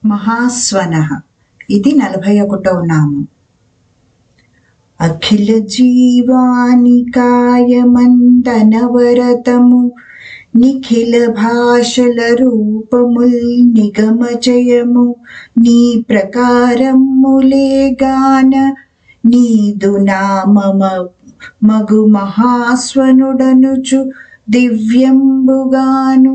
మహాస్వన ఇది నలభై ఒకటో నామం అఖిల జీవానికాయమందనవరతము నిఖిల భాషల రూపముల్ నిగమచయము నీ ప్రకారములేగాన నీదు నామమ మగు మహాస్వనుడనుచు దివ్యంబుగాను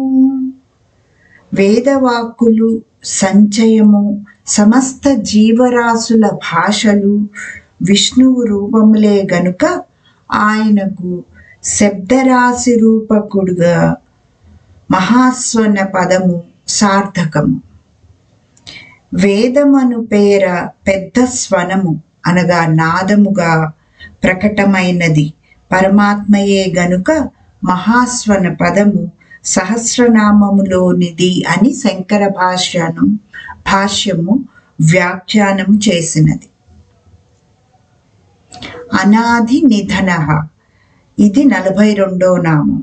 వేదవాక్కులు సంచయము సమస్త జీవరాశుల భాషలు విష్ణువు రూపములే గనుక ఆయనకు శబ్దరాశి రూపకుడుగా మహాస్వన పదము సార్థకము వేదమను పేర పెద్ద స్వనము అనగా నాదముగా ప్రకటమైనది పరమాత్మయే గనుక మహాస్వన పదము సహస్రనామములోనిది అని శంకర భాష్యను భాష్యము వ్యాఖ్యానం చేసినది అనాది నిధన ఇది నలభై రెండో నామం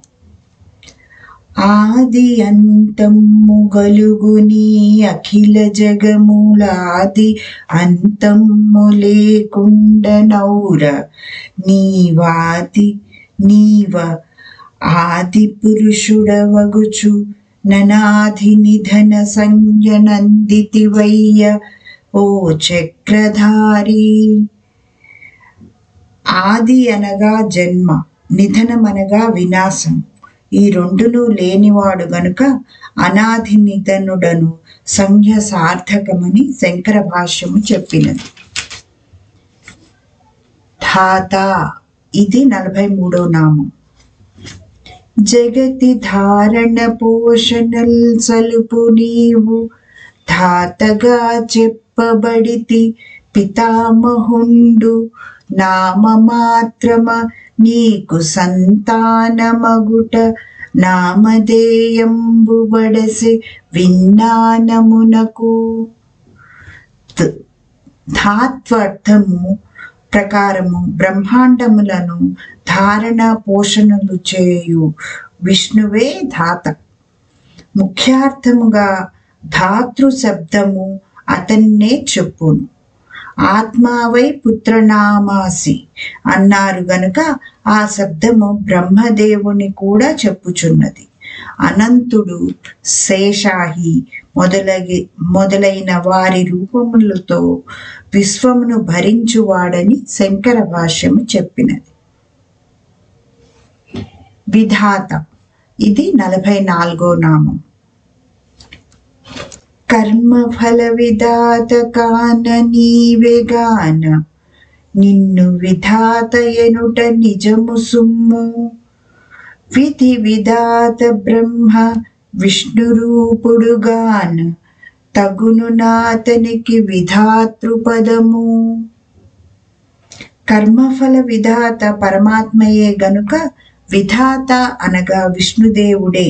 ఆది అంతము గలుగుని అఖిల జగములాది అంతము లేకుండ నౌర నీవాది నీవ ఆది పురుషుడవగుచు ననాధి నిధన సంజ్ఞనందితివయ్య ఓ చక్రధారి ఆది అనగా జన్మ నిధనమనగా వినాశం ఈ రెండును లేనివాడు గనుక అనాది నిధనుడను సంజ్ఞ సార్థకమని శంకర భాష్యము చెప్పినది ధాత ఇది నలభై మూడో నామం జగతి ధారణ పోషణల్ సలుపు నీవు ధాతగా చెప్పబడితి పితామహుండు నామ మాత్రమ నీకు సంతానమగుట నామధేయంబు బడసి విజ్ఞానమునకు ధాత్వర్థము ప్రకారము బ్రహ్మాండములను ధారణ పోషణలు చేయు విష్ణువే ధాత ముఖ్యార్థముగా ధాతృ శబ్దము అతన్నే చెప్పును ఆత్మావై పుత్రనామాసి అన్నారు గనుక ఆ శబ్దము బ్రహ్మదేవుని కూడా చెప్పుచున్నది అనంతుడు శేషాహి మొదలగి మొదలైన వారి రూపములతో విశ్వమును భరించువాడని శంకర భాష్యము చెప్పినది విధాత ఇది నలభై నాలుగో నామం కర్మఫల విధాత కాన నీవెగాన నిన్ను విధాత ఎనుట నిజము సుమ్ము విధి విధాత బ్రహ్మ విష్ణు రూపుడుగాన తగును నాతనికి విధాతృపదము కర్మఫల విధాత పరమాత్మయే గనుక విధాత అనగా విష్ణుదేవుడే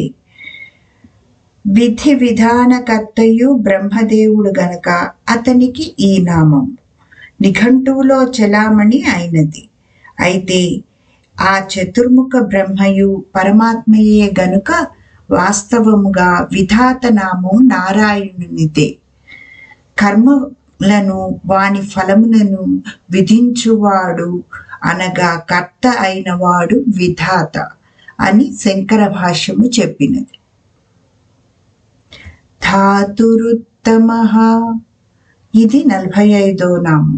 విధి విధానకర్తయు బ్రహ్మదేవుడు గనక అతనికి ఈ నామం నిఘంటువులో చలామణి అయినది అయితే ఆ చతుర్ముఖ బ్రహ్మయు పరమాత్మయే గనుక వాస్తవముగా విధాత నామం నారాయణునిదే కర్మలను వాని ఫలములను విధించువాడు అనగా కర్త అయిన వాడు విధాత అని శంకర భాష్యము చెప్పినది ధాతురుత్తమ ఇది నలభై ఐదో నామం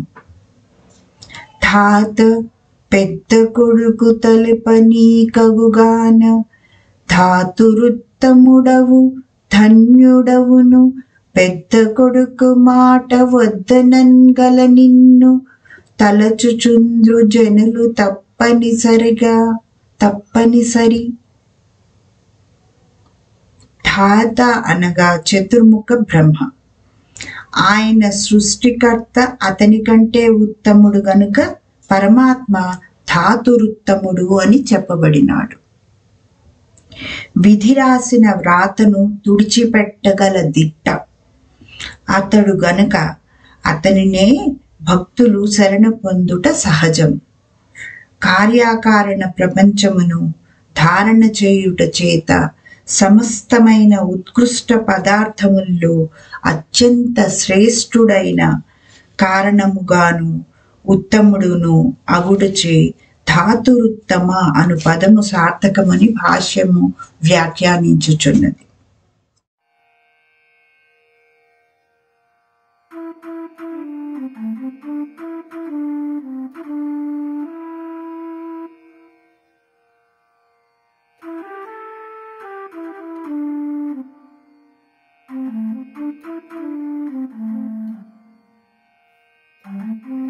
ధాత పెద్ద కొడుకు తలుపని కగుగాన ధాతురుత్తముడవు ధన్యుడవును పెద్ద కొడుకు మాట వద్దనన్గల నిన్ను తలచుచుంద్రు జనులు తప్పనిసరిగా తప్పనిసరి ధాత అనగా చతుర్ముఖ బ్రహ్మ ఆయన సృష్టికర్త అతని కంటే ఉత్తముడు గనుక పరమాత్మ ధాతురుత్తముడు అని చెప్పబడినాడు విధి రాసిన వ్రాతను తుడిచిపెట్టగల దిట్ట అతడు గనుక అతనినే భక్తులు శరణ పొందుట సహజం కార్యాకారణ ప్రపంచమును ధారణ చేయుట చేత సమస్తమైన ఉత్కృష్ట పదార్థముల్లో అత్యంత శ్రేష్ఠుడైన కారణముగాను ఉత్తముడును అగుడుచే ధాతురుత్తమ అను పదము సార్థకమని భాష్యము వ్యాఖ్యానించుచున్నది Thank you.